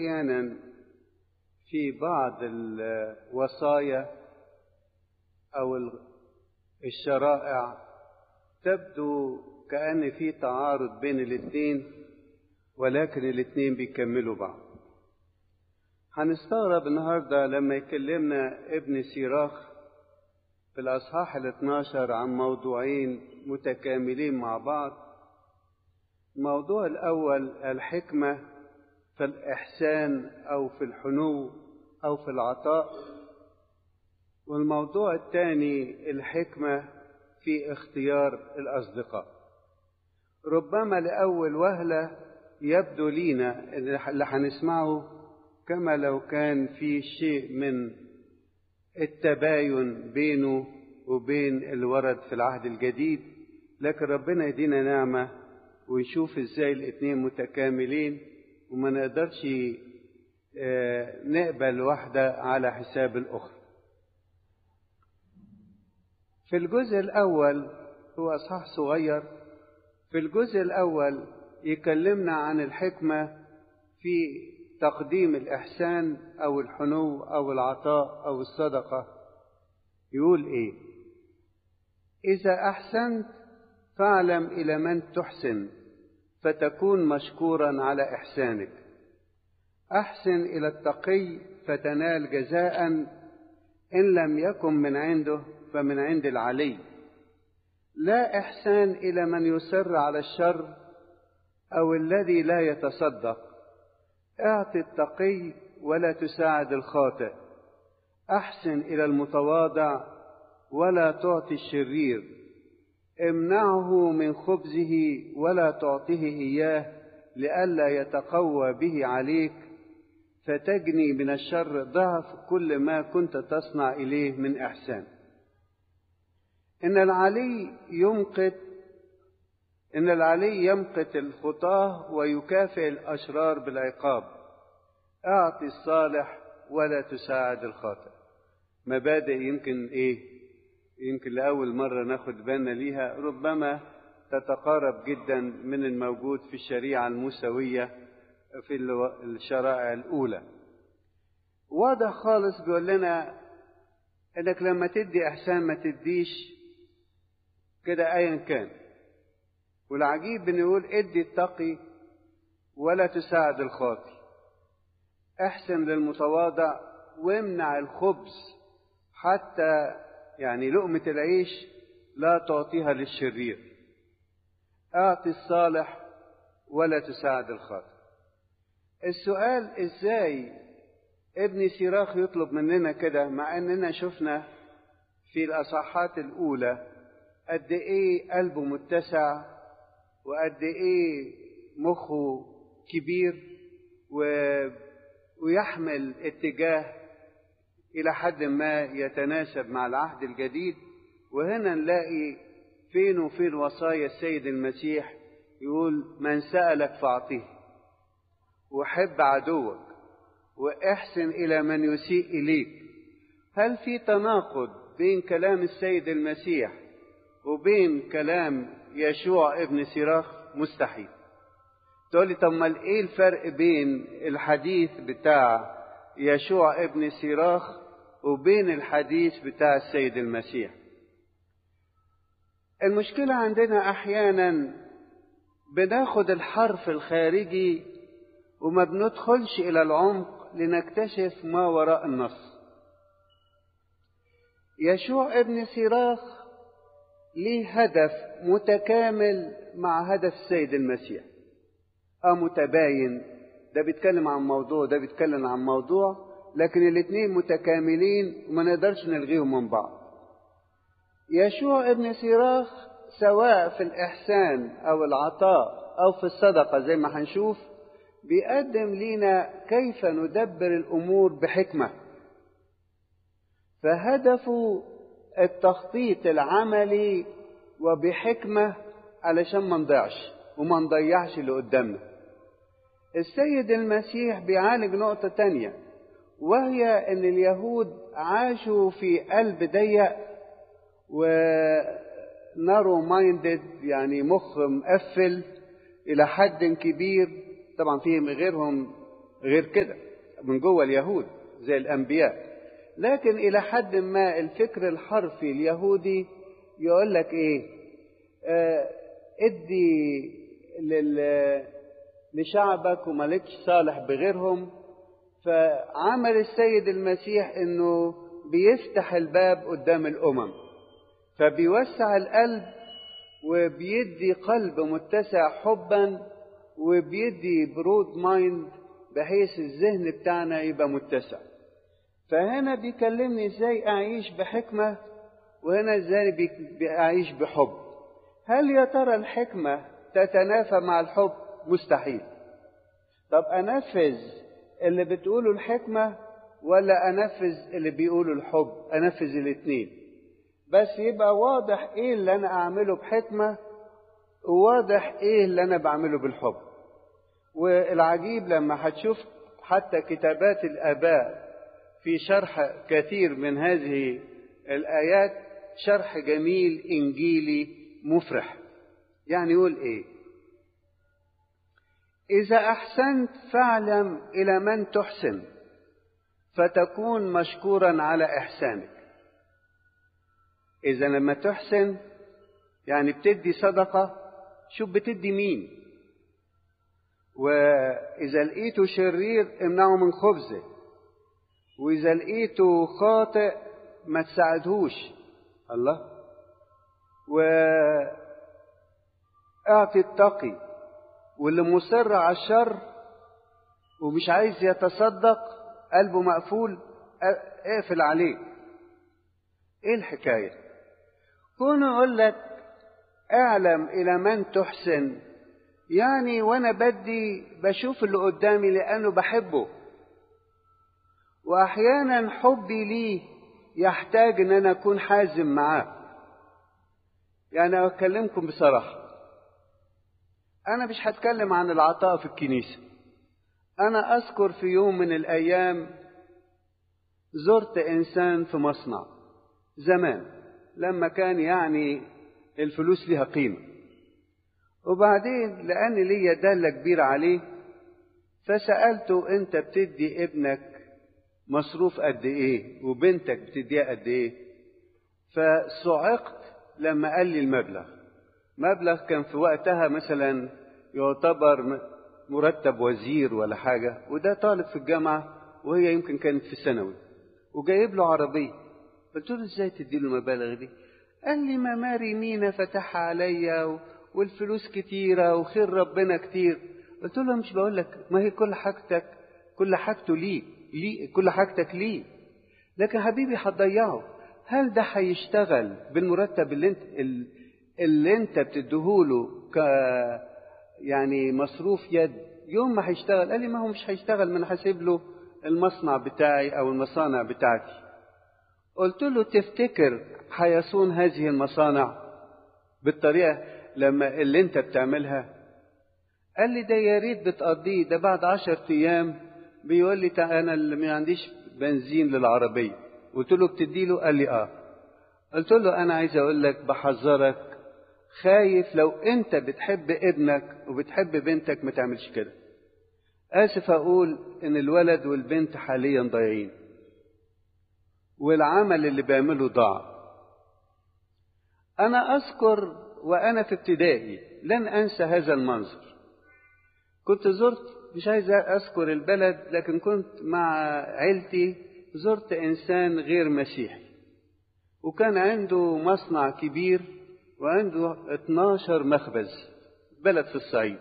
أحيانا في بعض الوصايا أو الشرائع تبدو كأن في تعارض بين الاثنين ولكن الاثنين بيكملوا بعض هنستغرب النهارده لما يكلمنا ابن سيراخ في الأصحاح ال 12 عن موضوعين متكاملين مع بعض الموضوع الأول الحكمة في الإحسان أو في الحنو أو في العطاء والموضوع الثاني الحكمة في اختيار الأصدقاء ربما لأول وهلة يبدو لينا اللي هنسمعه كما لو كان في شيء من التباين بينه وبين الورد في العهد الجديد لكن ربنا يدينا نعمة ونشوف ازاي الاتنين متكاملين وما نقدرش نقبل واحدة على حساب الأخرى في الجزء الأول هو أصحاح صغير في الجزء الأول يكلمنا عن الحكمة في تقديم الإحسان أو الحنو أو العطاء أو الصدقة يقول إيه إذا أحسنت فاعلم إلى من تحسن فتكون مشكورا على إحسانك أحسن إلى التقي فتنال جزاء إن لم يكن من عنده فمن عند العلي لا إحسان إلى من يصر على الشر أو الذي لا يتصدق اعط التقي ولا تساعد الخاطئ احسن الى المتواضع ولا تعطي الشرير امنعه من خبزه ولا تعطيه اياه لئلا يتقوى به عليك فتجني من الشر ضعف كل ما كنت تصنع اليه من احسان ان العلي يمقت إن العلي يمقت الخطاة ويكافئ الأشرار بالعقاب أعطي الصالح ولا تساعد الخاطئ مبادئ يمكن إيه يمكن لأول مرة ناخد بالنا ليها ربما تتقارب جدا من الموجود في الشريعة الموسوية في الشرائع الأولى واضح خالص بيقول لنا إنك لما تدي إحسان ما تديش كده أيا كان والعجيب انه يقول ادي التقي ولا تساعد الخاطي احسن للمتواضع وامنع الخبز حتى يعني لقمة العيش لا تعطيها للشرير اعطي الصالح ولا تساعد الخاطئ السؤال ازاي ابن سيراخ يطلب مننا كده مع اننا شفنا في الاصحاحات الاولى قد ايه قلبه متسع وقد ايه مخه كبير و... ويحمل اتجاه الى حد ما يتناسب مع العهد الجديد وهنا نلاقي فين وفين وصايا السيد المسيح يقول من سألك فأعطيه وحب عدوك واحسن إلى من يسيء إليك هل في تناقض بين كلام السيد المسيح وبين كلام يشوع ابن سيراخ مستحيل تقول لي طب ما ايه الفرق بين الحديث بتاع يشوع ابن سيراخ وبين الحديث بتاع السيد المسيح المشكلة عندنا أحيانا بناخد الحرف الخارجي وما بندخلش إلى العمق لنكتشف ما وراء النص يشوع ابن سيراخ ليه هدف متكامل مع هدف السيد المسيح اه متباين ده بيتكلم عن موضوع ده بيتكلم عن موضوع لكن الاثنين متكاملين وما نقدرش نلغيهم من بعض يشوع ابن سيراخ سواء في الإحسان أو العطاء أو في الصدقة زي ما هنشوف بيقدم لنا كيف ندبر الأمور بحكمة فهدفه التخطيط العملي وبحكمة علشان ما نضيعش وما نضيعش اللي قدامنا السيد المسيح بيعالج نقطة تانية وهي ان اليهود عاشوا في قلب ضيق ونارو مايندد يعني مخ مقفل الى حد كبير طبعا فيهم غيرهم غير كده من جوه اليهود زي الأنبياء لكن إلى حد ما الفكر الحرفي اليهودي يقول لك إيه آه ادي لل لشعبك وملكش صالح بغيرهم فعمل السيد المسيح انه بيفتح الباب قدام الامم فبيوسع القلب وبيدي قلب متسع حبا وبيدي برود مايند بحيث الذهن بتاعنا يبقى متسع فهنا بيكلمني ازاي اعيش بحكمة وهنا ازاي اعيش بحب هل يا ترى الحكمة تتنافى مع الحب مستحيل طب انفذ اللي بتقوله الحكمة ولا انفذ اللي بيقوله الحب انفذ الاتنين بس يبقى واضح ايه اللي انا اعمله بحكمة وواضح ايه اللي انا بعمله بالحب والعجيب لما هتشوف حتى كتابات الاباء في شرح كثير من هذه الايات شرح جميل انجيلي مفرح يعني يقول ايه اذا احسنت فاعلم الى من تحسن فتكون مشكورا على احسانك اذا لما تحسن يعني بتدي صدقه شوف بتدي مين واذا لقيته شرير امنعه من خبزه واذا لقيته خاطئ ما تساعدهوش الله واعطي التقي واللي مصر على الشر ومش عايز يتصدق قلبه مقفول اقفل عليه ايه الحكايه كون اقول لك اعلم الى من تحسن يعني وانا بدي بشوف اللي قدامي لانه بحبه واحيانا حبي ليه يحتاج ان انا اكون حازم معاه يعني اكلمكم بصراحه انا مش هتكلم عن العطاء في الكنيسه انا اذكر في يوم من الايام زرت انسان في مصنع زمان لما كان يعني الفلوس ليها قيمه وبعدين لان ليا داله كبيره عليه فسالته انت بتدي ابنك مصروف قد ايه وبنتك بتديها قد ايه فصعقت لما قال لي المبلغ مبلغ كان في وقتها مثلا يعتبر مرتب وزير ولا حاجة وده طالب في الجامعة وهي يمكن كانت في ثانوي وجايب له عربية قلت له ازاي تدي له المبالغ دي قال لي ما ماري مينا فتحها عليا والفلوس كتيرة وخير ربنا كتير قلت له مش بقول لك ما هي كل حاجتك كل حاجته ليه ليه كل حاجتك ليه لكن حبيبي هتضيعه هل ده هيشتغل بالمرتب اللي انت اللي انت بتديهوله ك يعني مصروف يد يوم ما هيشتغل قال لي ما هو مش هيشتغل ما انا هسيب له المصنع بتاعي او المصانع بتاعتي قلت له تفتكر هيصون هذه المصانع بالطريقه لما اللي انت بتعملها قال لي ده يا ريت بتقضيه ده بعد عشر ايام بيقول لي انا اللي ما عنديش بنزين للعربيه قلت له بتدي له قال لي اه قلت له انا عايز اقول لك بحذرك خايف لو انت بتحب ابنك وبتحب بنتك ما تعملش كده اسف اقول ان الولد والبنت حاليا ضايعين والعمل اللي بيعمله ضاع انا اذكر وانا في ابتدائي لن انسى هذا المنظر كنت زرت مش عايز اذكر البلد لكن كنت مع عيلتي زرت انسان غير مسيحي وكان عنده مصنع كبير وعنده 12 مخبز بلد في الصعيد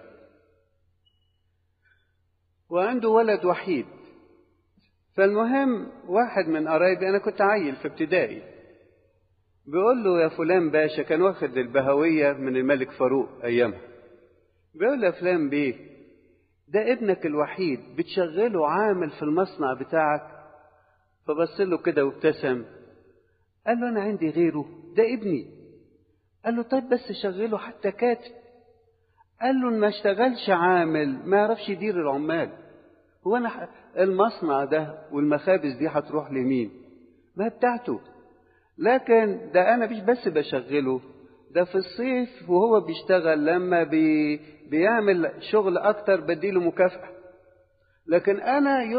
وعنده ولد وحيد فالمهم واحد من قرايبي انا كنت عيل في ابتدائي بيقول له يا فلان باشا كان واخد البهوية من الملك فاروق أيامها بيقول له يا فلان بيه ده ابنك الوحيد بتشغله عامل في المصنع بتاعك فبص له كده وابتسم قال له أنا عندي غيره ده ابني قال له طيب بس شغله حتى كاتب قال له ما اشتغلش عامل ما يعرفش يدير العمال هو انا المصنع ده والمخابز دي هتروح لمين ما بتاعته لكن ده انا مش بس بشغله ده في الصيف وهو بيشتغل لما بي بيعمل شغل اكتر بديله مكافأة لكن أنا